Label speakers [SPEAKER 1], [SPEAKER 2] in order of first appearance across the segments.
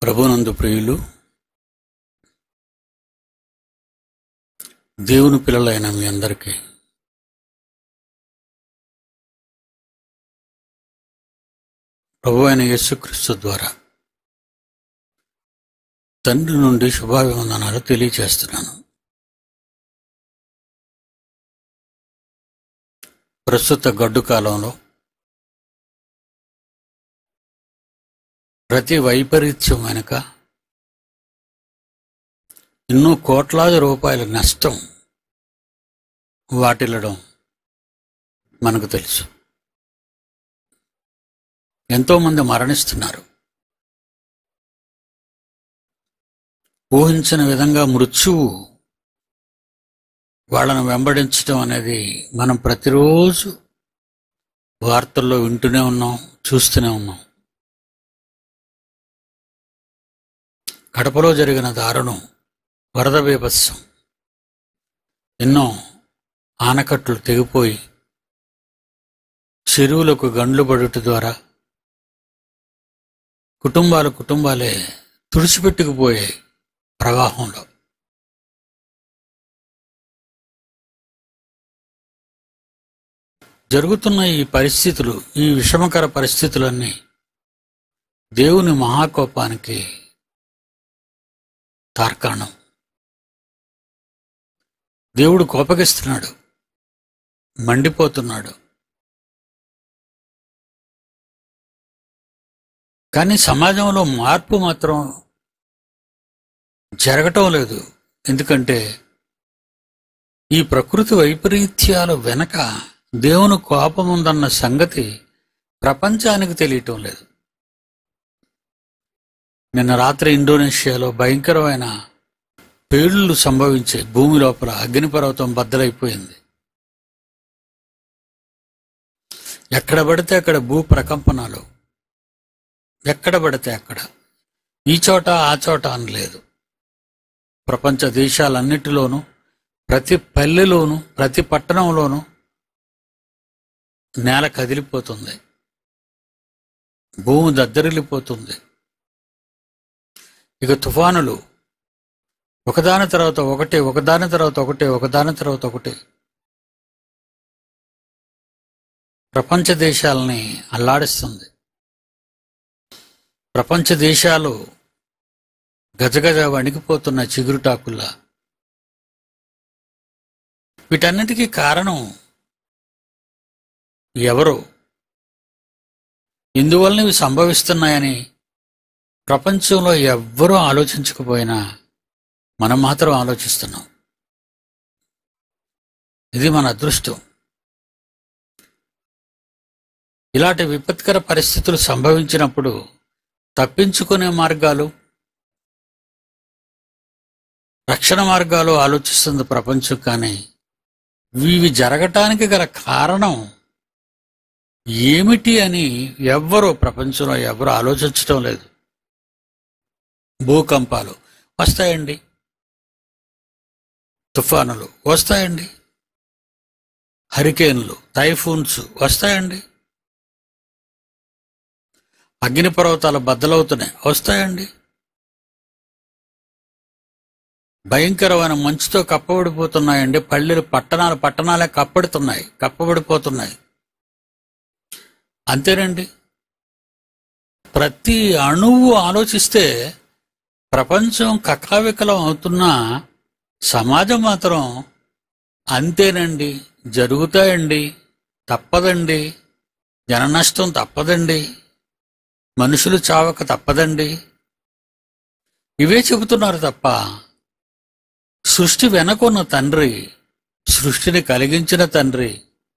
[SPEAKER 1] ప్రభునందు ప్రియులు దేవుని పిల్లలైన మీ అందరికీ ప్రభు అయిన యేసుక్రీస్తు ద్వారా తండ్రి నుండి శుభాభివందనాలు తెలియచేస్తున్నాను ప్రస్తుత గడ్డు కాలంలో ప్రతి వైపరీత్యం వెనుక ఎన్నో కోట్లాది రూపాయల నష్టం వాటిల్లడం మనకు తెలుసు ఎంతోమంది మరణిస్తున్నారు ఊహించిన విధంగా మృత్యువు వాళ్ళను వెంబడించడం అనేది మనం ప్రతిరోజు వార్తల్లో వింటూనే ఉన్నాం చూస్తూనే ఉన్నాం కడపలో జరిగిన దారుణం వరద బీభత్సం ఎన్నో ఆనకట్లు తెగిపోయి చెరువులకు గండ్లు పడుట ద్వారా కుటుంబాలు కుటుంబాలే తుడిచిపెట్టుకుపోయాయి ప్రవాహంలో జరుగుతున్న ఈ పరిస్థితులు ఈ విషమకర పరిస్థితులన్నీ దేవుని మహాకోపానికి తార్కాణం దేవుడు కోపగిస్తున్నాడు మండిపోతున్నాడు కానీ సమాజంలో మార్పు మాత్రం జరగటం లేదు ఎందుకంటే ఈ ప్రకృతి వైపరీత్యాల వెనక దేవుని కోపం ఉందన్న సంగతి ప్రపంచానికి తెలియటం లేదు నిన్న రాత్రి ఇండోనేషియాలో భయంకరమైన పేలుళ్ళు సంభవించే భూమి లోపల అగ్నిపర్వతం బద్దలైపోయింది ఎక్కడ పడితే అక్కడ భూ ప్రకంపనలు ఎక్కడ పడితే అక్కడ ఈ చోట ఆ చోట అని లేదు ప్రపంచ దేశాలన్నిటిలోనూ ప్రతి పల్లెలోనూ ప్రతి పట్టణంలోనూ నేల కదిలిపోతుంది భూమి దద్దరిల్లిపోతుంది ఇక తుఫానులు ఒకదాని తర్వాత ఒకటి ఒకదాని తర్వాత ఒకటి ఒకదాని తర్వాత ఒకటి ప్రపంచ దేశాలని అల్లాడిస్తుంది ప్రపంచ దేశాలు గజగజ వణికిపోతున్న చిగురుటాకుల్లా వీటన్నిటికీ కారణం ఎవరు ఇందువలన ఇవి సంభవిస్తున్నాయని ప్రపంచంలో ఎవ్వరూ ఆలోచించకపోయినా మనం మాత్రం ఆలోచిస్తున్నాం ఇది మన అదృష్టం ఇలాంటి విపత్కర పరిస్థితులు సంభవించినప్పుడు తప్పించుకునే మార్గాలు రక్షణ మార్గాలు ఆలోచిస్తుంది ప్రపంచం కానీ ఇవి జరగటానికి గల కారణం ఏమిటి అని ఎవ్వరూ ప్రపంచంలో ఎవరు ఆలోచించడం లేదు భూకంపాలు వస్తాయండి తుఫానులు వస్తాయండి హరికేన్లు టైఫూన్స్ వస్తాయండి అగ్నిపర్వతాలు బద్దలవుతున్నాయి వస్తాయండి భయంకరమైన మంచుతో కప్పబడిపోతున్నాయండి పల్లెలు పట్టణాలు పట్టణాలే కప్పడుతున్నాయి కప్పబడిపోతున్నాయి అంతేనండి ప్రతి అణువు ఆలోచిస్తే ప్రపంచం కకావికలం అవుతున్నా సమాజం మాత్రం అంతేనండి జరుగుతాయండి తప్పదండి జన నష్టం తప్పదండి మనుషులు చావక తప్పదండి ఇవే చెబుతున్నారు తప్ప సృష్టి వెనకున్న తండ్రి సృష్టిని కలిగించిన తండ్రి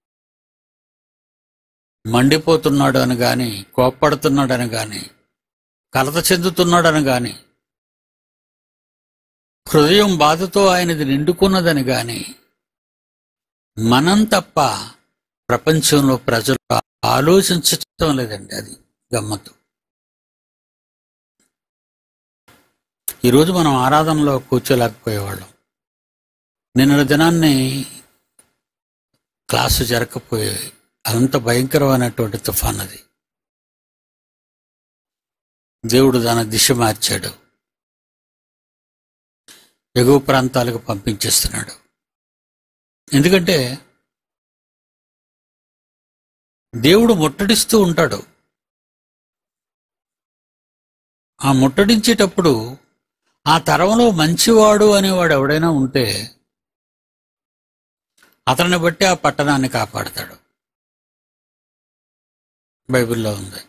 [SPEAKER 1] మండిపోతున్నాడు అని గాని కోప్పడుతున్నాడని గాని కలత చెందుతున్నాడని గాని హృదయం బాధతో ఆయనది నిండుకున్నదని గాని మనం తప్ప ప్రపంచంలో ప్రజలు ఆలోచించటం లేదండి అది గమ్మత్తు ఈరోజు మనం ఆరాధనలో కూర్చోలేకపోయేవాళ్ళం నిన్న దినాన్ని క్లాసు జరగకపోయేవి అంత భయంకరమైనటువంటి తుఫాన్ అది దేవుడు దాని దిశ మార్చాడు ఎగువ ప్రాంతాలకు పంపించేస్తున్నాడు ఎందుకంటే దేవుడు ముట్టడిస్తూ ఉంటాడు ఆ ముట్టడించేటప్పుడు ఆ తరంలో మంచివాడు అనేవాడు ఎవడైనా ఉంటే అతన్ని బట్టి ఆ పట్టణాన్ని కాపాడతాడు బైబిల్లో ఉంది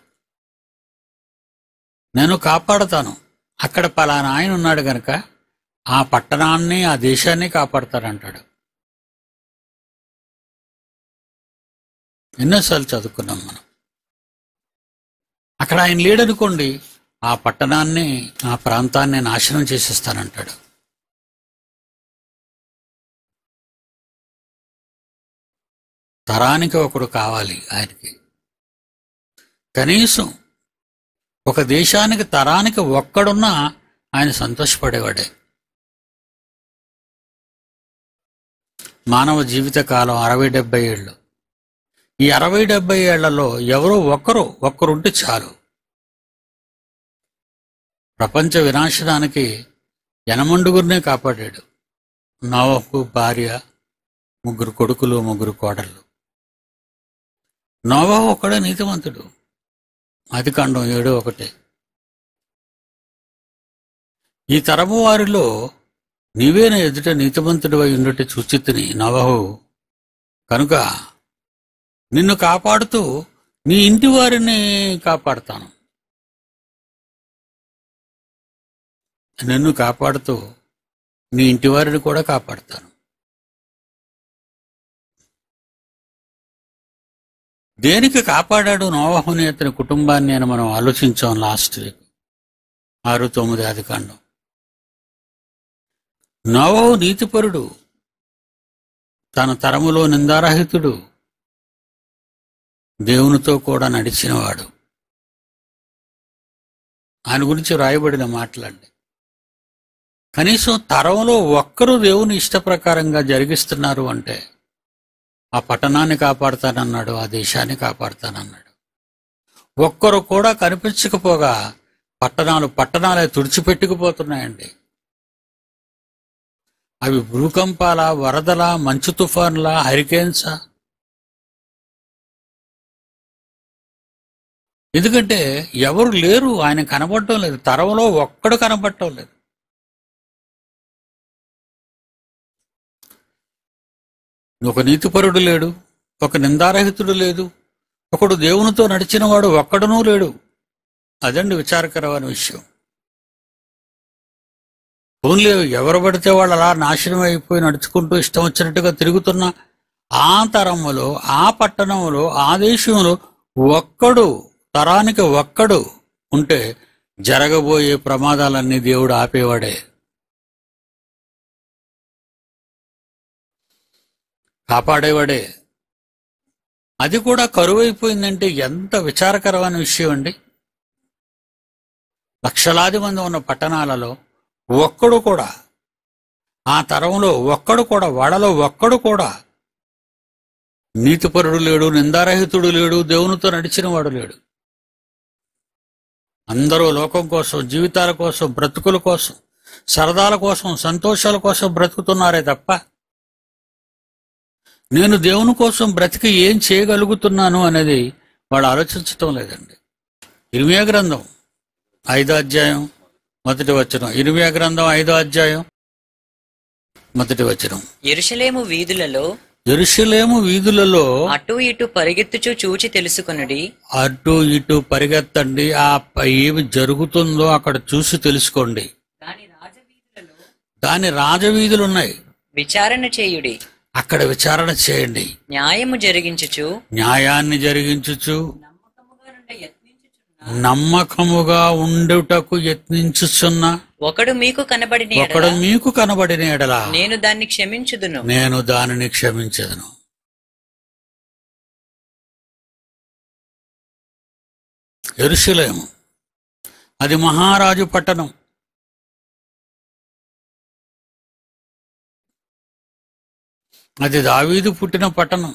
[SPEAKER 1] నేను కాపాడతాను అక్కడ పలానా ఆయన ఉన్నాడు గనక ఆ పట్టణాన్ని ఆ దేశాన్ని కాపాడతాడంటాడు ఎన్నోసార్లు చదువుకున్నాం మనం అక్కడ ఆయన లేడనుకోండి ఆ పట్టణాన్ని ఆ ప్రాంతాన్ని నాశనం చేసేస్తానంటాడు తరానికి ఒకడు కావాలి ఆయనకి కనీసం ఒక దేశానికి తరానికి ఒక్కడున్నా ఆయన సంతోషపడేవాడే మానవ జీవిత కాలం అరవై డెబ్బై ఏళ్ళు ఈ అరవై డెబ్బై ఏళ్లలో ఎవరో ఒక్కరు ఒక్కరుంటే చాలు ప్రపంచ వినాశనానికి యనమండుగురినే కాపాడాడు నోవహు భార్య ముగ్గురు కొడుకులు ముగ్గురు కోడళ్ళు నోవహు ఒక్కడే నీతిమంతుడు అది కాండం ఏడు ఒకటే ఈ తరము వారిలో నీవేన ఎదుట నీతిమంతుడు అయి ఉండుట చూచితిని నవహు కనుక నిన్ను కాపాడుతూ నీ ఇంటి వారిని కాపాడుతాను నిన్ను కాపాడుతూ నీ ఇంటి వారిని కూడా కాపాడుతాను దేనికి కాపాడాడు నోవహుని అతని కుటుంబాన్ని అని మనం ఆలోచించాం లాస్ట్ వీక్ ఆరు తొమ్మిది ఆది కాండం నోవహు నీతిపరుడు తన తరములో నిందారహితుడు దేవునితో కూడా నడిచినవాడు ఆయన గురించి రాయబడిన మాటలండి కనీసం తరంలో ఒక్కరు దేవుని ఇష్ట ప్రకారంగా జరిగిస్తున్నారు అంటే ఆ పట్టణాన్ని కాపాడుతానన్నాడు ఆ దేశాన్ని కాపాడుతానన్నాడు ఒక్కరు కూడా కనిపించకపోగా పట్టణాలు పట్టణాలే తుడిచిపెట్టుకుపోతున్నాయండి అవి భూకంపాల వరదల మంచు తుఫాన్ల హరికేన్సా ఎందుకంటే ఎవరు లేరు ఆయన కనబడటం లేదు తరంలో ఒక్కడు కనబడటం లేదు ఒక నీతిపరుడు లేడు ఒక నిందారహితుడు లేదు ఒకడు దేవునితో నడిచినవాడు ఒక్కడునూ లేడు అదండి విచారకరమైన విషయం ఓన్లీ ఎవరు పడితే వాళ్ళు అలా నాశనం అయిపోయి నడుచుకుంటూ ఇష్టం వచ్చినట్టుగా తిరుగుతున్న ఆ తరములో ఆ పట్టణంలో ఆ దేశంలో ఒక్కడు తరానికి ఒక్కడు ఉంటే జరగబోయే ప్రమాదాలన్నీ దేవుడు ఆపేవాడే కాపాడేవాడే అది కూడా కరువైపోయిందంటే ఎంత విచారకరమైన విషయం అండి లక్షలాది మంది ఉన్న పట్టణాలలో ఒక్కడు కూడా ఆ తరంలో ఒక్కడు కూడా వాళ్ళలో ఒక్కడు కూడా నీతిపరుడు లేడు నిందారహితుడు లేడు దేవునితో నడిచిన వాడు లేడు అందరూ లోకం కోసం జీవితాల కోసం బ్రతుకుల కోసం సరదాల కోసం సంతోషాల కోసం బ్రతుకుతున్నారే తప్ప నేను దేవుని కోసం బ్రతికి ఏం చేయగలుగుతున్నాను అనేది వాళ్ళు ఆలోచించటం లేదండి ఇరిమియా గ్రంథం ఐదో అధ్యాయం మొదటి వచనం ఇరిమియా గ్రంథం ఐదో అధ్యాయం మొదటి వచనం
[SPEAKER 2] ఎరుషలేము వీధులలో
[SPEAKER 1] ఎరుషలేము వీధులలో
[SPEAKER 2] అటు ఇటు పరిగెత్తుచూ చూచి తెలుసుకొనుడి
[SPEAKER 1] అటు ఇటు పరిగెత్తండి ఆ ప- ఏమి జరుగుతుందో అక్కడ చూసి తెలుసుకోండి
[SPEAKER 2] దాని రాజవీధులలో
[SPEAKER 1] దాని రాజవీధులు ఉన్నాయి
[SPEAKER 2] విచారణ చేయుడి
[SPEAKER 1] అక్కడ విచారణ చేయండి
[SPEAKER 2] న్యాయము జరిగించుచు
[SPEAKER 1] న్యాయాన్ని జరిగించుచు
[SPEAKER 2] నమ్మకముగా నుండి యత్నించుచున్న
[SPEAKER 1] నమ్మకముగా ఉండుటకు యత్నించుచున్న
[SPEAKER 2] ఒకడు మీకు కనబడిన
[SPEAKER 1] ఒకడు
[SPEAKER 2] ఎడల
[SPEAKER 1] మీకు కనబడిన ఎడల
[SPEAKER 2] నేను దాన్ని క్షమించుదును
[SPEAKER 1] నేను దానిని క్షమించదను ఎరుషులేము అది మహారాజు పట్టణం అది దావీదు పుట్టిన పట్టణం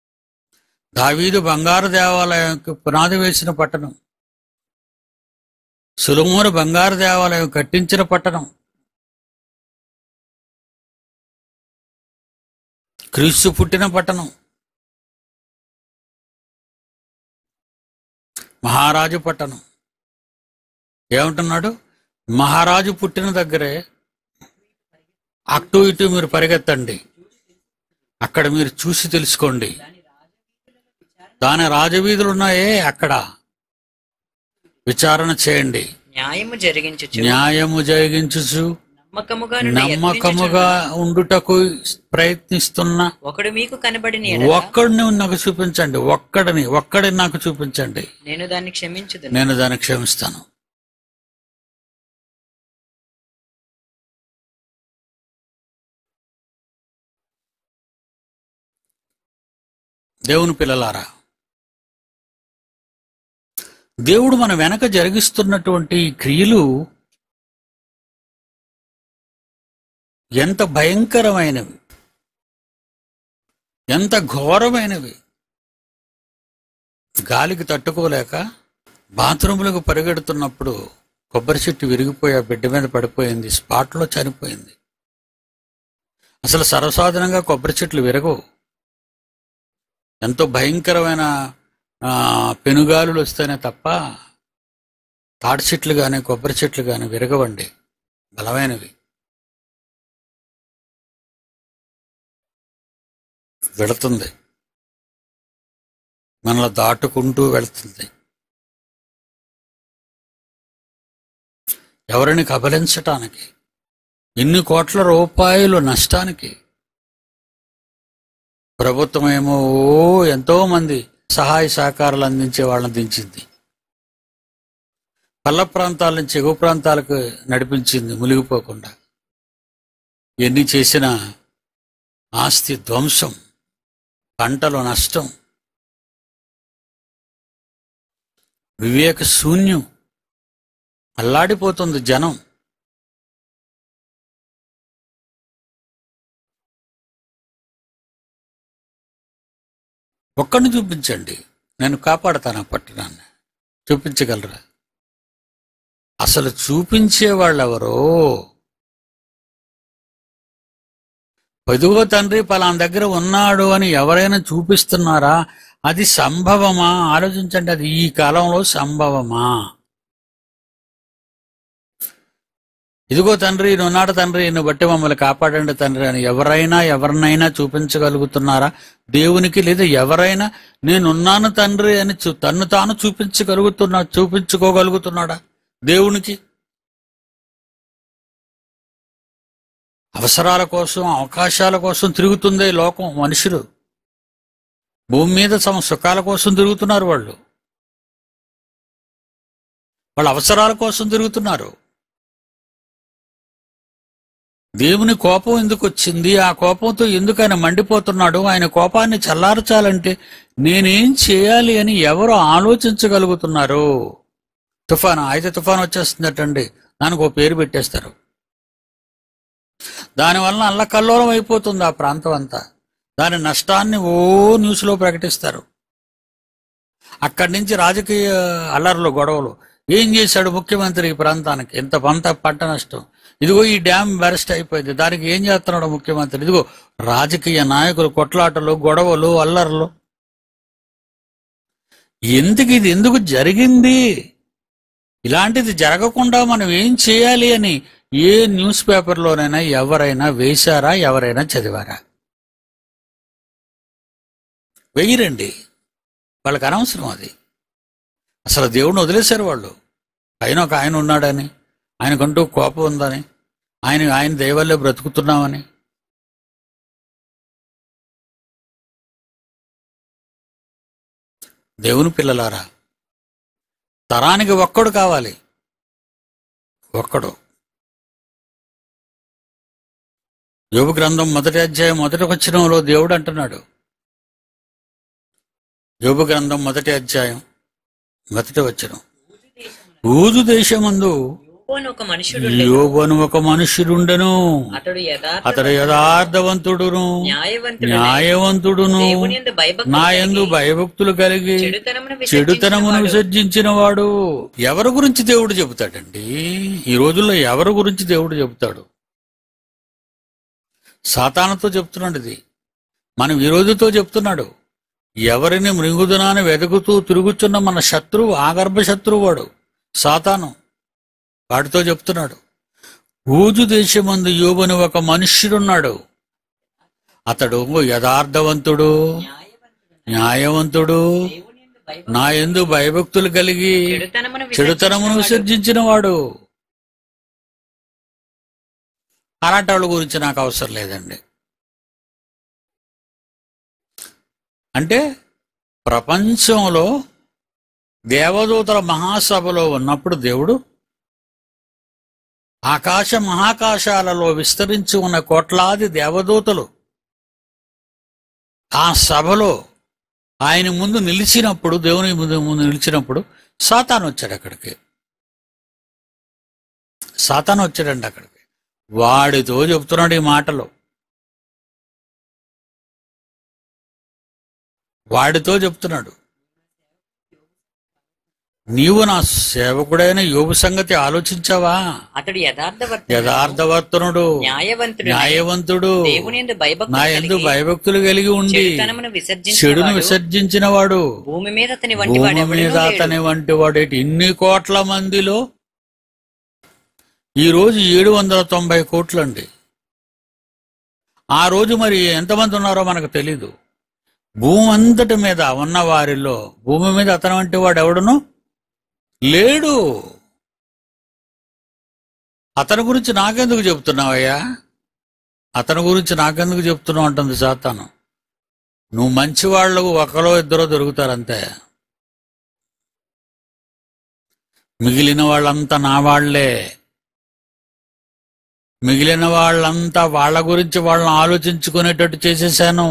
[SPEAKER 1] దావీదు బంగారు దేవాలయంకి పునాది వేసిన పట్టణం సులమూరు బంగారు దేవాలయం కట్టించిన పట్టణం క్రీస్తు పుట్టిన పట్టణం మహారాజు పట్టణం ఏమంటున్నాడు మహారాజు పుట్టిన దగ్గరే అటు ఇటు మీరు పరిగెత్తండి అక్కడ మీరు చూసి తెలుసుకోండి దాని రాజవీధులు ఉన్నాయే అక్కడ విచారణ చేయండి
[SPEAKER 2] న్యాయము జరిగించుచు
[SPEAKER 1] న్యాయము జరిగించుచు
[SPEAKER 2] నమ్మకముగా నుండి
[SPEAKER 1] నమ్మకముగా ఉండుటకు ప్రయత్నిస్తున్న
[SPEAKER 2] ఒకడు మీకు కనబడిన ఎడల
[SPEAKER 1] ఒక్కడిని నాకు చూపించండి ఒక్కడిని ఒక్కడిని నాకు చూపించండి
[SPEAKER 2] నేను దాన్ని క్షమించుదును
[SPEAKER 1] నేను దాన్ని క్షమిస్తాను దేవుని పిల్లలారా దేవుడు మన వెనక జరిగిస్తున్నటువంటి ఈ క్రియలు ఎంత భయంకరమైనవి ఎంత ఘోరమైనవి గాలికి తట్టుకోలేక బాత్రూంలకు పరిగెడుతున్నప్పుడు కొబ్బరి చెట్టు విరిగిపోయి ఆ బిడ్డ మీద పడిపోయింది స్పాట్లో చనిపోయింది అసలు సర్వసాధారణంగా కొబ్బరి చెట్లు విరగవు ఎంతో భయంకరమైన ఆ, పెనుగాలులు వస్తేనే తప్ప తాడి చెట్లు కానీ కొబ్బరి చెట్లు కానీ విరగవండి బలమైనవి వెళుతుంది మనల్ని దాటుకుంటూ వెళ్తుంది ఎవరిని కబలించటానికి ఇన్ని కోట్ల రూపాయలు నష్టానికి ప్రభుత్వం ఏమో ఓ ఎంతో మంది సహాయ సహకారాలు అందించే వాళ్ళని దించింది పల్ల ప్రాంతాల నుంచి ఎగువ ప్రాంతాలకు నడిపించింది మునిగిపోకుండా ఎన్ని చేసినా ఆస్తి ధ్వంసం పంటలు నష్టం వివేక శూన్యం అల్లాడిపోతుంది జనం ఒక్కడిని చూపించండి నేను కాపాడతాను ఆ పట్టణాన్ని చూపించగలరా అసలు చూపించే వాళ్ళెవరో పదుగో తండ్రి పలానా దగ్గర ఉన్నాడు అని ఎవరైనా చూపిస్తున్నారా అది సంభవమా ఆలోచించండి అది ఈ కాలంలో సంభవమా ఇదిగో తండ్రి నున్నాడు తండ్రి నువ్వు బట్టి మమ్మల్ని కాపాడండి తండ్రి అని ఎవరైనా ఎవరినైనా చూపించగలుగుతున్నారా దేవునికి లేదా ఎవరైనా నేనున్నాను తండ్రి అని చూ- తన్ను తాను చూపించగలుగుతున్నా చూపించుకోగలుగుతున్నాడా దేవునికి అవసరాల కోసం అవకాశాల కోసం తిరుగుతుందే ఈ లోకం మనుషులు భూమి మీద తమ సుఖాల కోసం తిరుగుతున్నారు వాళ్ళు వాళ్ళ అవసరాల కోసం తిరుగుతున్నారు దేవుని కోపం ఎందుకు వచ్చింది ఆ కోపంతో ఎందుకు ఆయన మండిపోతున్నాడు ఆయన కోపాన్ని చల్లార్చాలంటే నేనేం చేయాలి అని ఎవరు ఆలోచించగలుగుతున్నారు తుఫాను అయితే తుఫాను వచ్చేస్తుందటండి దానికి ఒక పేరు పెట్టేస్తారు దానివల్ల అల్లకల్లోలం అయిపోతుంది ఆ ప్రాంతం అంతా దాని నష్టాన్ని ఓ న్యూస్లో ప్రకటిస్తారు అక్కడి నుంచి రాజకీయ అల్లర్లు గొడవలు ఏం చేశాడు ముఖ్యమంత్రి ఈ ప్రాంతానికి ఇంత పంట పంట నష్టం ఇదిగో ఈ డ్యామ్ బెరస్ట్ అయిపోయింది దానికి ఏం చేస్తున్నాడు ముఖ్యమంత్రి ఇదిగో రాజకీయ నాయకులు కొట్లాటలు గొడవలు అల్లర్లు ఎందుకు ఇది ఎందుకు జరిగింది ఇలాంటిది జరగకుండా మనం ఏం చేయాలి అని ఏ న్యూస్ పేపర్లోనైనా ఎవరైనా వేశారా ఎవరైనా చదివారా వెయ్యరండి వాళ్ళకి అనవసరం అది అసలు దేవుడిని వదిలేశారు వాళ్ళు పైన ఒక ఆయన ఉన్నాడని ఆయనకంటూ కోపం ఉందని ఆయన ఆయన దయవల్లే బ్రతుకుతున్నామని దేవుని పిల్లలారా తరానికి ఒక్కడు కావాలి ఒక్కడు యోగు గ్రంథం మొదటి అధ్యాయం మొదటి వచనంలో దేవుడు అంటున్నాడు యోగు గ్రంథం మొదటి అధ్యాయం మొదటి వచనం ఊజు దేశమందు
[SPEAKER 2] యోబు ఒక మనుషుడు
[SPEAKER 1] యోబను ఒక మనుష్యుడుండెను
[SPEAKER 2] అతడు యథార్థ
[SPEAKER 1] అతడు యథార్థవంతుడును
[SPEAKER 2] న్యాయవంతుడు
[SPEAKER 1] న్యాయవంతుడును
[SPEAKER 2] దేవుని యందు భయభక్తులు
[SPEAKER 1] నా యందు భయభక్తులు కలిగి
[SPEAKER 2] చెడుతనమును
[SPEAKER 1] చెడుతనమును
[SPEAKER 2] విసర్జించినవాడు.
[SPEAKER 1] విసర్జించిన వాడు ఎవరి గురించి దేవుడు చెబుతాడండి ఈ రోజుల్లో ఎవరి గురించి దేవుడు చెబుతాడు సాతానతో చెప్తున్నాడు ఇది మనం ఈ రోజుతో చెప్తున్నాడు ఎవరిని మృంగుదనాన్ని వెతుకుతూ తిరుగుతున్న మన శత్రువు ఆగర్భ శత్రువు వాడు సాతాను వాడితో చెప్తున్నాడు ఊజు దేశమందు యోబుని ఒక మనుష్యుడున్నాడు అతడు యథార్థవంతుడు న్యాయవంతుడు
[SPEAKER 2] దేవుని యందు భయభక్తులు
[SPEAKER 1] నా ఎందు భయభక్తులు కలిగి
[SPEAKER 2] చెడుతనమును
[SPEAKER 1] చెడుతనమును విసర్జించిన వాడు అలాంటి వాళ్ళ గురించి నాకు అవసరం లేదండి అంటే ప్రపంచంలో దేవదూతల మహాసభలో ఉన్నప్పుడు దేవుడు ఆకాశ మహాకాశాలలో విస్తరించి ఉన్న కోట్లాది దేవదూతలు ఆ సభలో ఆయన ముందు నిలిచినప్పుడు దేవుని ముందు ముందు నిలిచినప్పుడు సాతాను వచ్చాడు అక్కడికి సాతాను వచ్చాడండి అక్కడికి వాడితో చెప్తున్నాడు ఈ మాటలు వాడితో చెప్తున్నాడు నీవు నా సేవకుడైన యోగు సంగతి ఆలోచించావా
[SPEAKER 2] అతడు యథార్థవర్త
[SPEAKER 1] యథార్థవర్తనుడు
[SPEAKER 2] న్యాయవంతుడు
[SPEAKER 1] న్యాయవంతుడు
[SPEAKER 2] దేవుని యందు భయభక్తులు
[SPEAKER 1] నా ఎందు
[SPEAKER 2] కలిగి
[SPEAKER 1] భయభక్తులు కలిగి ఉండి
[SPEAKER 2] చెడుతనమును విసర్జించిన
[SPEAKER 1] చెడును
[SPEAKER 2] వాడు
[SPEAKER 1] విసర్జించిన వాడు
[SPEAKER 2] భూమి మీద అతని వంటి
[SPEAKER 1] భూమి
[SPEAKER 2] వాడు
[SPEAKER 1] మీద అతని వంటి వాడు ఇన్ని కోట్ల మందిలో ఈ రోజు ఏడు వందల తొంభై కోట్లండి ఆ రోజు మరి ఎంతమంది ఉన్నారో మనకు తెలీదు భూమి అంతటి మీద ఉన్న వారిలో భూమి మీద అతని వంటి వాడు ఎవడును లేడు అతని గురించి నాకెందుకు చెప్తున్నావయ్యా అతని గురించి నాకెందుకు చెప్తున్నావు అంటుంది సాతాను నువ్వు మంచి వాళ్ళు ఒకరో ఇద్దరో దొరుకుతారంతే మిగిలిన వాళ్ళంతా నా వాళ్లే మిగిలిన వాళ్ళంతా వాళ్ళ గురించి వాళ్ళని ఆలోచించుకునేటట్టు చేసేసాను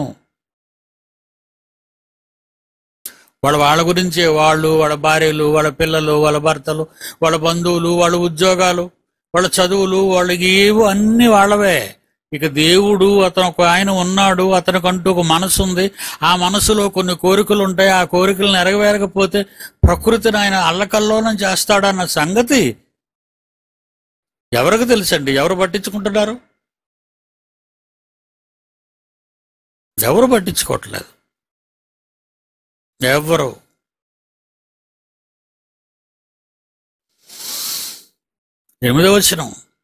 [SPEAKER 1] వాళ్ళ వాళ్ళ గురించే వాళ్ళు వాళ్ళ భార్యలు వాళ్ళ పిల్లలు వాళ్ళ భర్తలు వాళ్ళ బంధువులు వాళ్ళ ఉద్యోగాలు వాళ్ళ చదువులు వాళ్ళకి ఏవో అన్ని వాళ్ళవే ఇక దేవుడు అతను ఒక ఆయన ఉన్నాడు అతనికంటూ ఒక మనసు ఉంది ఆ మనసులో కొన్ని కోరికలు ఉంటాయి ఆ కోరికలు నెరవేరకపోతే ప్రకృతిని ఆయన అల్లకల్లోనం చేస్తాడన్న సంగతి ఎవరికి తెలుసండి ఎవరు పట్టించుకుంటున్నారు ఎవరు పట్టించుకోవట్లేదు ఎవరు ఎనిమిదవ వచనం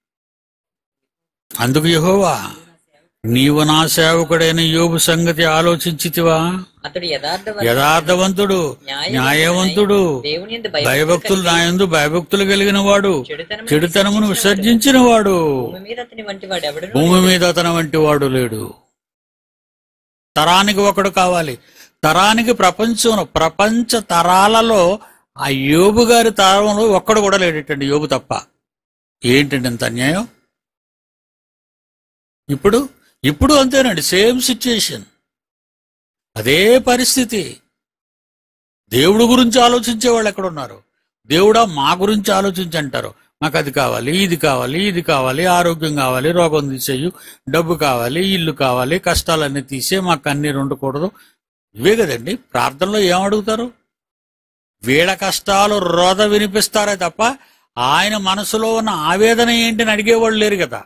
[SPEAKER 1] అందుకు యెహోవా నీవు నా సేవకుడైన యోబు సంగతి ఆలోచించితివా
[SPEAKER 2] అతడు యథార్థవర్త
[SPEAKER 1] యథార్థవంతుడు న్యాయవంతుడు
[SPEAKER 2] దేవుని యందు
[SPEAKER 1] భయభక్తులు నా యందు భయభక్తులు కలిగిన వాడు
[SPEAKER 2] చెడుతనమును
[SPEAKER 1] చెడుతనమును విసర్జించిన వాడు
[SPEAKER 2] భూమి మీద అతని వంటి వాడు ఎవడు
[SPEAKER 1] భూమి మీద అతని వంటి వాడు లేడు తరానికి ఒకడు కావాలి తరానికి ప్రపంచంలో ప్రపంచ తరాలలో ఆ యోబు గారి తరంలో ఒక్కడు కూడా లేడటండి యోబు తప్ప ఏంటండి ఇంత అన్యాయం ఇప్పుడు ఇప్పుడు అంతేనండి సేమ్ సిచ్యుయేషన్ అదే పరిస్థితి దేవుడు గురించి ఆలోచించే వాళ్ళు ఎక్కడున్నారు దేవుడా మా గురించి ఆలోచించి అంటారు మాకు అది కావాలి ఇది కావాలి ఇది కావాలి ఆరోగ్యం కావాలి రోగం తీసేయు డబ్బు కావాలి ఇల్లు కావాలి కష్టాలన్నీ తీసే మాకు కన్నీరు ఉండకూడదు ఇవే కదండి ప్రార్థనలో ఏం అడుగుతారు వీళ్ళ కష్టాలు రోద వినిపిస్తారే తప్ప ఆయన మనసులో ఉన్న ఆవేదన ఏంటని అడిగేవాళ్ళు లేరు కదా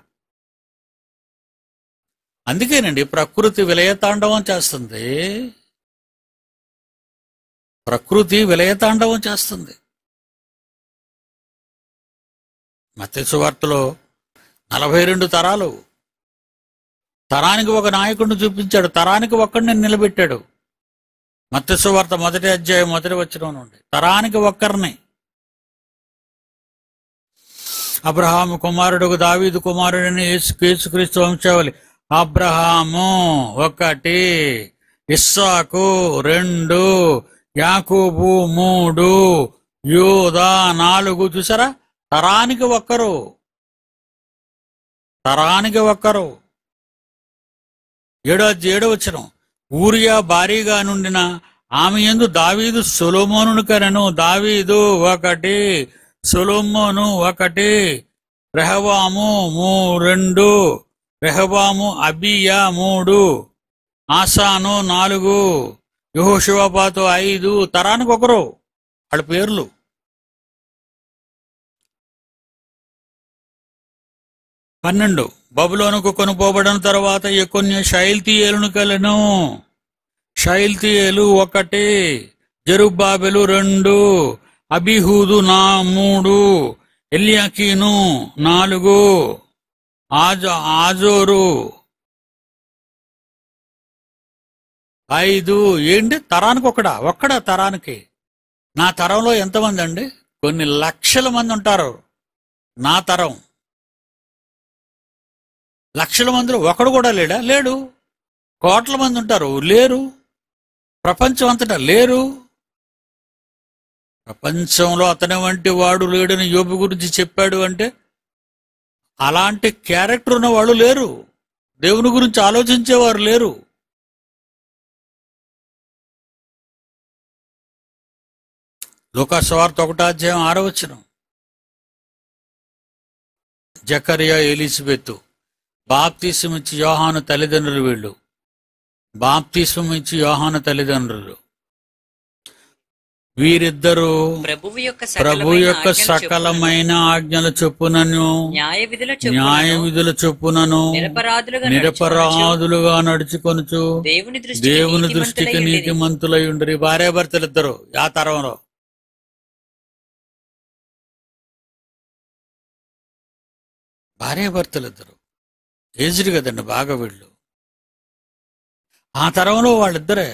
[SPEAKER 1] అందుకేనండి ప్రకృతి విలయతాండవం చేస్తుంది ప్రకృతి విలయతాండవం చేస్తుంది మత్స్సు వార్తలో నలభై రెండు తరాలు తరానికి ఒక నాయకుడిని చూపించాడు తరానికి ఒక్కడిని నిలబెట్టాడు మత్స్సు వార్త మొదటి అధ్యాయం మొదటి వచ్చిన నుండి తరానికి ఒక్కరిని అబ్రహాము కుమారుడు దావీదు కుమారుడిని యేసు యేసుక్రీస్తు వంశావళి అబ్రహాము ఒకటి ఇస్సాకు రెండు యాకూబు మూడు యూదా నాలుగు చూసారా తరానికి ఒక్కరు తరానికి ఒక్కరు ఏడో ఏడో వచ్చిన ఊరియా భారీగా నుండిన ఆమె ఎందు దావీదు సొలోమోనుని కనెను దావీదు ఒకటి సొలొమోను ఒకటి రెహబాము మూ రెండు రెహబాము అబియా మూడు ఆసాను నాలుగు యహోశివపాతు ఐదు తరానికి ఒకరు వాళ్ళ పేర్లు పన్నెండు బబులోనుకు కొనుపోబడిన తర్వాత ఎకొన్య శైల్తీయేలును కలను శైల్తీయేలు ఒకటి జరుబాబెలు రెండు అబిహూదు నా మూడు ఎల్యాకీను నాలుగు ఆజ ఆజోరు ఐదు ఏంటి తరానికి ఒకడా ఒక్కడా తరానికి నా తరంలో ఎంతమంది అండి కొన్ని లక్షల మంది ఉంటారు నా తరం లక్షల మందిలో ఒకడు కూడా లేడా లేడు కోట్ల మంది ఉంటారు లేరు ప్రపంచం అంతటా లేరు ప్రపంచంలో అతని వంటి వాడు లేడని యోబు గురించి చెప్పాడు అంటే అలాంటి క్యారెక్టర్ ఉన్న వాళ్ళు లేరు దేవుని గురించి ఆలోచించేవారు లేరు లోకాస్వార్త ఒకటో అధ్యాయం ఆరో వచ్చిన జకరియా ఎలిజబెత్ బాప్తీసం ఇచ్చి యోహాను తల్లిదండ్రులు వీళ్ళు బాప్తీసం ఇచ్చి యోహాను తల్లిదండ్రులు వీరిద్దరూ
[SPEAKER 2] ప్రభువు యొక్క
[SPEAKER 1] ప్రభు
[SPEAKER 2] సకలమైన
[SPEAKER 1] యొక్క
[SPEAKER 2] ఆజ్ఞల చొప్పున
[SPEAKER 1] సకలమైన ఆజ్ఞల చొప్పునను
[SPEAKER 2] న్యాయ విధుల
[SPEAKER 1] న్యాయ
[SPEAKER 2] చొప్పున
[SPEAKER 1] విధుల చొప్పునను
[SPEAKER 2] నిరపరాధులుగా నడుచుకొనుచు
[SPEAKER 1] నిరపరాధులుగా నడుచుకొనుచు
[SPEAKER 2] దేవుని దృష్టికి
[SPEAKER 1] దేవుని
[SPEAKER 2] నీతిమంతులై
[SPEAKER 1] దృష్టికి
[SPEAKER 2] ఉండిరి.
[SPEAKER 1] నీతిమంతులై ఉండరు భార్యాభర్తలిద్దరు ఆ తరంలో భార్యాభర్తలిద్దరు ఏజ్డ్ కదండి బాగా వీళ్ళు ఆ తరంలో వాళ్ళిద్దరే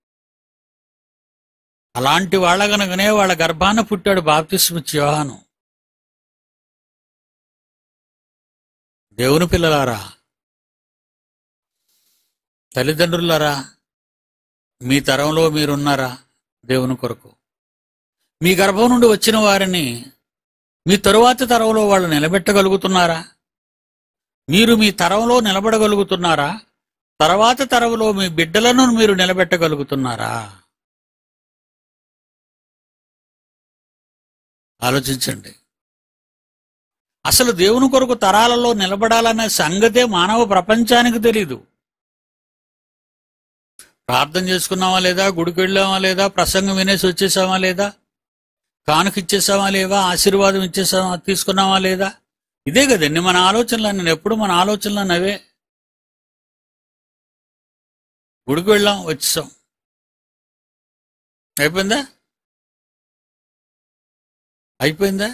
[SPEAKER 1] అలాంటి వాళ్ళ గనకనే వాళ్ళ గర్భాన పుట్టాడు బాప్తిస్మిచ్చి యోహాను దేవుని పిల్లలారా తల్లిదండ్రులారా మీ తరంలో మీరున్నారా దేవుని కొరకు మీ గర్భం నుండి వచ్చిన వారిని మీ తరువాతి తరంలో వాళ్ళు నిలబెట్టగలుగుతున్నారా మీరు మీ తరంలో నిలబడగలుగుతున్నారా తర్వాత తరంలో మీ బిడ్డలను మీరు నిలబెట్టగలుగుతున్నారా ఆలోచించండి అసలు దేవుని కొరకు తరాలలో నిలబడాలనే సంగతే మానవ ప్రపంచానికి తెలీదు ప్రార్థన చేసుకున్నామా లేదా గుడికి వెళ్ళామా లేదా ప్రసంగం వినేసి వచ్చేసామా లేదా కానుక ఇచ్చేసామా లేవా ఆశీర్వాదం ఇచ్చేసామా తీసుకున్నామా లేదా ఇదే కదండి మన ఆలోచనలు నేను ఎప్పుడు మన ఆలోచనలు అవే గుడికి వెళ్ళాం వచ్చేసాం అయిపోయిందా అయిపోయిందా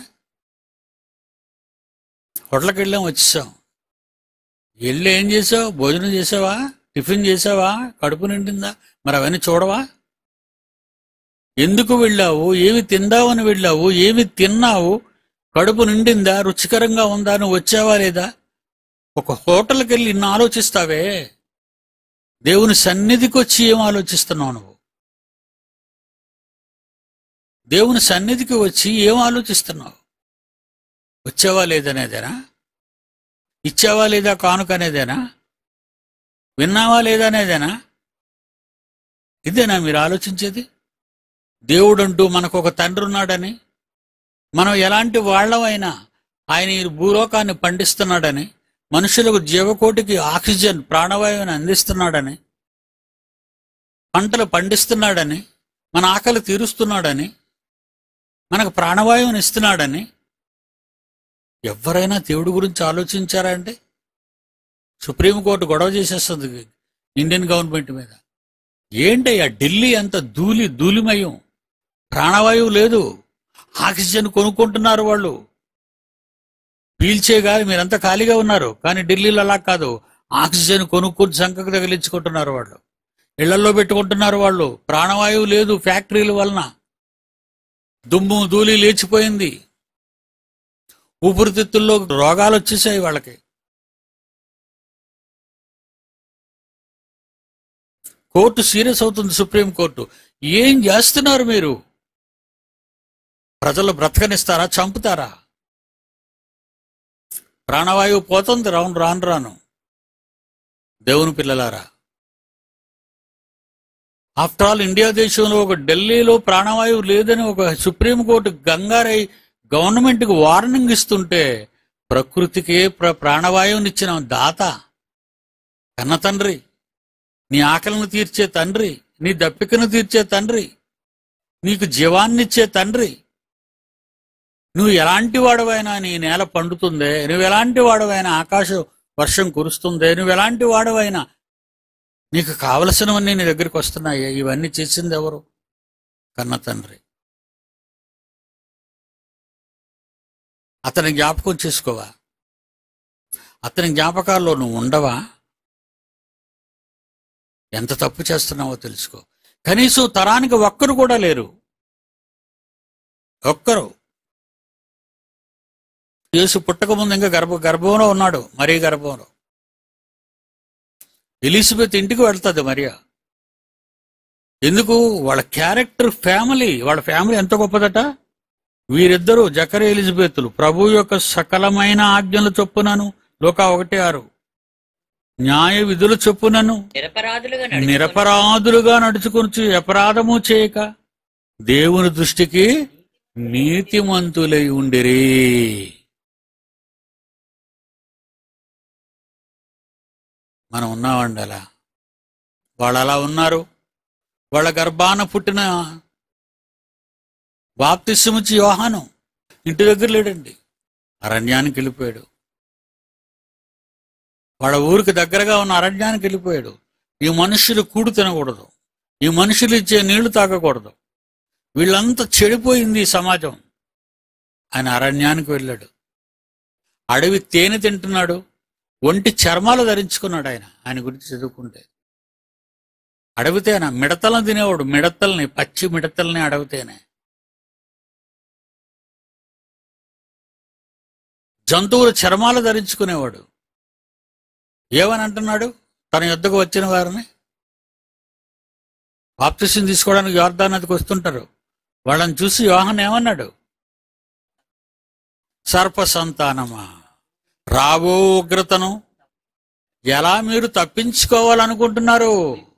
[SPEAKER 1] హోటల్కి వెళ్ళాం వచ్చేసాం వెళ్ళి ఏం చేసావు భోజనం చేసావా టిఫిన్ చేసావా కడుపు నిండిందా మరి అవన్నీ చూడవా ఎందుకు వెళ్ళావు ఏమి తిందావని వెళ్ళావు ఏమి తిన్నావు కడుపు నిండిందా రుచికరంగా ఉందా నువ్వు వచ్చావా లేదా ఒక హోటల్కి వెళ్ళి ఇన్ని ఆలోచిస్తావే దేవుని సన్నిధికి వచ్చి ఏం ఆలోచిస్తున్నావు నువ్వు దేవుని సన్నిధికి వచ్చి ఏం ఆలోచిస్తున్నావు వచ్చావా లేదనేదేనా ఇచ్చావా లేదా కానుక అనేదేనా విన్నావా లేదా అనేదేనా ఇదేనా మీరు ఆలోచించేది దేవుడంటూ మనకు ఒక తండ్రి ఉన్నాడని మనం ఎలాంటి వాళ్ళమైనా ఆయన ఈ భూలోకాన్ని పండిస్తున్నాడని మనుషులకు జీవకోటికి ఆక్సిజన్ ప్రాణవాయువుని అందిస్తున్నాడని పంటలు పండిస్తున్నాడని మన ఆకలి తీరుస్తున్నాడని మనకు ప్రాణవాయువుని ఇస్తున్నాడని ఎవరైనా దేవుడి గురించి ఆలోచించారా అంటే సుప్రీంకోర్టు గొడవ చేసేస్తుంది ఇండియన్ గవర్నమెంట్ మీద ఏంటయ్యా ఢిల్లీ అంత ధూళి ధూళిమయం ప్రాణవాయువు లేదు ఆక్సిజన్ కొనుక్కుంటున్నారు వాళ్ళు పీల్చేగా మీరంతా ఖాళీగా ఉన్నారు కానీ ఢిల్లీలో అలా కాదు ఆక్సిజన్ కొనుక్కొని సంకకు తగిలించుకుంటున్నారు వాళ్ళు ఇళ్లలో పెట్టుకుంటున్నారు వాళ్ళు ప్రాణవాయువు లేదు ఫ్యాక్టరీల వలన దుమ్ము ధూళి లేచిపోయింది ఊపిరితిత్తుల్లో రోగాలు వచ్చేసాయి వాళ్ళకి కోర్టు సీరియస్ అవుతుంది సుప్రీం కోర్టు ఏం చేస్తున్నారు మీరు ప్రజలు బ్రతకనిస్తారా చంపుతారా ప్రాణవాయువు పోతుంది రాను రాను రాను దేవుని పిల్లలారా ఆఫ్టర్ ఆల్ ఇండియా దేశంలో ఒక ఢిల్లీలో ప్రాణవాయువు లేదని ఒక సుప్రీంకోర్టు గంగారై గవర్నమెంట్కి వార్నింగ్ ఇస్తుంటే ప్రకృతికే ప్ర ప్రాణవాయువునిచ్చిన దాత కన్న తండ్రి నీ ఆకలిని తీర్చే తండ్రి నీ దప్పికను తీర్చే తండ్రి నీకు జీవాన్నిచ్చే తండ్రి నువ్వు ఎలాంటి వాడవైనా నీ నేల పండుతుందే నువ్వు ఎలాంటి వాడవైనా ఆకాశం వర్షం కురుస్తుందే నువ్వు ఎలాంటి వాడవైనా నీకు కావలసినవన్నీ నీ దగ్గరికి వస్తున్నాయి ఇవన్నీ చేసింది ఎవరు కన్న తండ్రి అతని జ్ఞాపకం చేసుకోవా అతని జ్ఞాపకాల్లో నువ్వు ఉండవా ఎంత తప్పు చేస్తున్నావో తెలుసుకో కనీసం తరానికి ఒక్కరు కూడా లేరు ఒక్కరు యేసు పుట్టక ముందు ఇంకా గర్భ గర్భంలో ఉన్నాడు మరీ గర్భంలో ఎలిజబెత్ ఇంటికి వెళ్తుంది మరియా ఎందుకు వాళ్ళ క్యారెక్టర్ ఫ్యామిలీ వాళ్ళ ఫ్యామిలీ ఎంత గొప్పదట వీరిద్దరూ జకర ఎలిజబెత్తులు ప్రభు యొక్క సకలమైన ఆజ్ఞలు చొప్పునను లోక ఒకటి ఆరు న్యాయ విధుల చొప్పునను
[SPEAKER 2] నిరపరాధులుగా
[SPEAKER 1] నిరపరాధులుగా నడుచుకొని అపరాధము చేయక దేవుని దృష్టికి నీతిమంతులై ఉండిరి మనం ఉన్నామండి అలా వాళ్ళు అలా ఉన్నారు వాళ్ళ గర్భాన పుట్టిన బాప్తిస్మిచ్చి యోహాను ఇంటి దగ్గర లేడండి అరణ్యానికి వెళ్ళిపోయాడు వాళ్ళ ఊరికి దగ్గరగా ఉన్న అరణ్యానికి వెళ్ళిపోయాడు ఈ మనుషులు కూడు తినకూడదు ఈ మనుషులు ఇచ్చే నీళ్లు తాగకూడదు వీళ్ళంతా చెడిపోయింది ఈ సమాజం ఆయన అరణ్యానికి వెళ్ళాడు అడవి తేనె తింటున్నాడు ఒంటి చర్మాలు ధరించుకున్నాడు ఆయన ఆయన గురించి చదువుకుంటే అడవితేన మిడతలను తినేవాడు మిడతల్ని పచ్చి మిడతల్ని అడవితేనే జంతువుల చర్మాలు ధరించుకునేవాడు ఏమని అంటున్నాడు తన యుద్ధకు వచ్చిన వారిని బాప్తిసం తీసుకోవడానికి యోర్దాన్ నదికి వస్తుంటారు వాళ్ళని చూసి యోహన్ ఏమన్నాడు సర్ప సంతానమా రాబో ఉగ్రతను ఎలా మీరు తప్పించుకోవాలనుకుంటున్నారు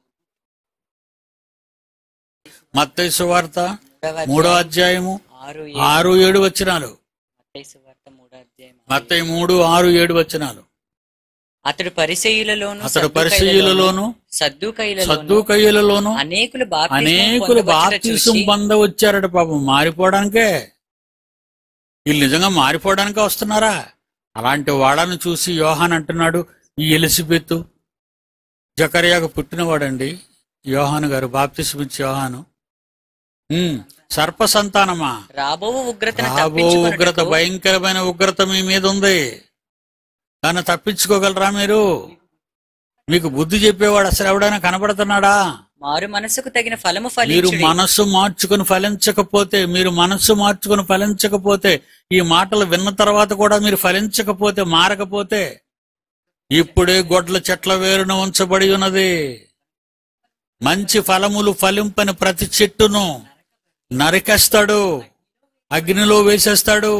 [SPEAKER 1] మత్తయి సువార్త మూడో అధ్యాయము
[SPEAKER 2] ఆరు
[SPEAKER 1] ఆరు ఏడు వచనాలు
[SPEAKER 2] మత్తయి సువార్త మూడో అధ్యాయం
[SPEAKER 1] మత్తయి మూడు ఆరు ఏడు వచనాలు
[SPEAKER 2] అతడు పరిసయులలోను
[SPEAKER 1] అతడు పరిశీలలోను
[SPEAKER 2] సద్దుకైలలోను
[SPEAKER 1] సద్దుకయ్యలలోను
[SPEAKER 2] అనేకులు బాప్తిస్మం
[SPEAKER 1] అనేకులు
[SPEAKER 2] పొందవచ్చుట
[SPEAKER 1] బాప్తీసం
[SPEAKER 2] చూసి
[SPEAKER 1] పొంద వచ్చారట పాపం మారిపోవడానికే వీళ్ళు నిజంగా మారిపోవడానికే వస్తున్నారా అలాంటి వాళ్ళని చూసి యోహాన్ అంటున్నాడు ఈ ఎలిసిబెత్తు జకర్యాకు పుట్టినవాడండి యోహాను గారు బాప్తిసం ఇచ్చి యోహాను ఉమ్, సర్ప సంతానమా
[SPEAKER 2] రాబో ఉగ్రతను
[SPEAKER 1] రాబో ఉగ్రత
[SPEAKER 2] తప్పించుకొనుటకు
[SPEAKER 1] భయంకరమైన ఉగ్రత మీ మీద ఉంది దాన్ని తప్పించుకోగలరా మీరు మీకు బుద్ధి చెప్పేవాడు అసలు ఎవడైనా కనబడుతున్నాడా
[SPEAKER 2] మారు మనసుకు తగిన ఫలము
[SPEAKER 1] మీరు
[SPEAKER 2] ఫలించుడి
[SPEAKER 1] మనస్సు మార్చుకుని ఫలించకపోతే మీరు మనస్సు మార్చుకుని ఫలించకపోతే ఈ మాటలు విన్న తర్వాత కూడా మీరు ఫలించకపోతే మారకపోతే ఇప్పుడే గొడ్ల చెట్ల వేరున ఉంచబడి ఉన్నది మంచి ఫలములు ఫలింపని ప్రతి చెట్టును నరికేస్తాడు అగ్నిలో వేసేస్తాడు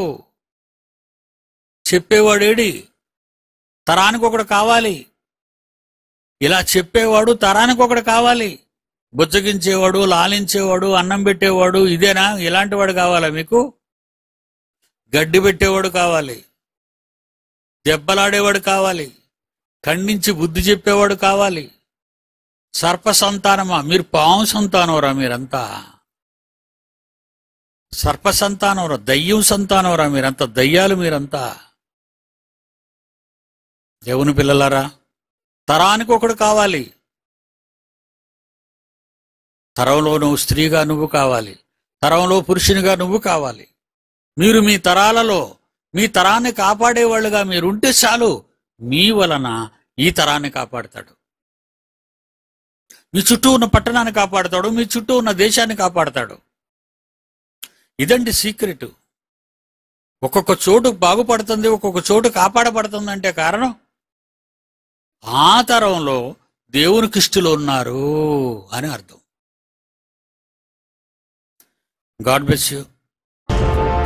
[SPEAKER 1] చెప్పేవాడేడి తరానికి ఒకడు కావాలి ఇలా చెప్పేవాడు తరానికి ఒకడు కావాలి బుజ్జగించేవాడు లాలించేవాడు అన్నం పెట్టేవాడు ఇదేనా ఇలాంటి వాడు కావాలా మీకు గడ్డి పెట్టేవాడు కావాలి దెబ్బలాడేవాడు కావాలి ఖండించి బుద్ధి చెప్పేవాడు కావాలి సర్ప సంతానమా మీరు పాము సంతానవరా మీరంతా సర్ప సంతానవరా దయ్యం సంతానవరా మీరంతా దయ్యాలు మీరంతా దేవుని పిల్లలారా తరానికి ఒకడు కావాలి తరంలో నువ్వు స్త్రీగా నువ్వు కావాలి తరంలో పురుషునిగా నువ్వు కావాలి మీరు మీ తరాలలో మీ తరాన్ని కాపాడేవాళ్ళుగా మీరుంటే చాలు మీ వలన ఈ తరాన్ని కాపాడతాడు మీ చుట్టూ ఉన్న పట్టణాన్ని కాపాడతాడు మీ చుట్టూ ఉన్న దేశాన్ని కాపాడతాడు ఇదండి సీక్రెట్ ఒక్కొక్క చోటు బాగుపడుతుంది ఒక్కొక్క చోటు కాపాడబడుతుంది అంటే కారణం ఆ తరంలో దేవుని కిష్టులు ఉన్నారు అని అర్థం గాడ్ బ్లెస్ యూ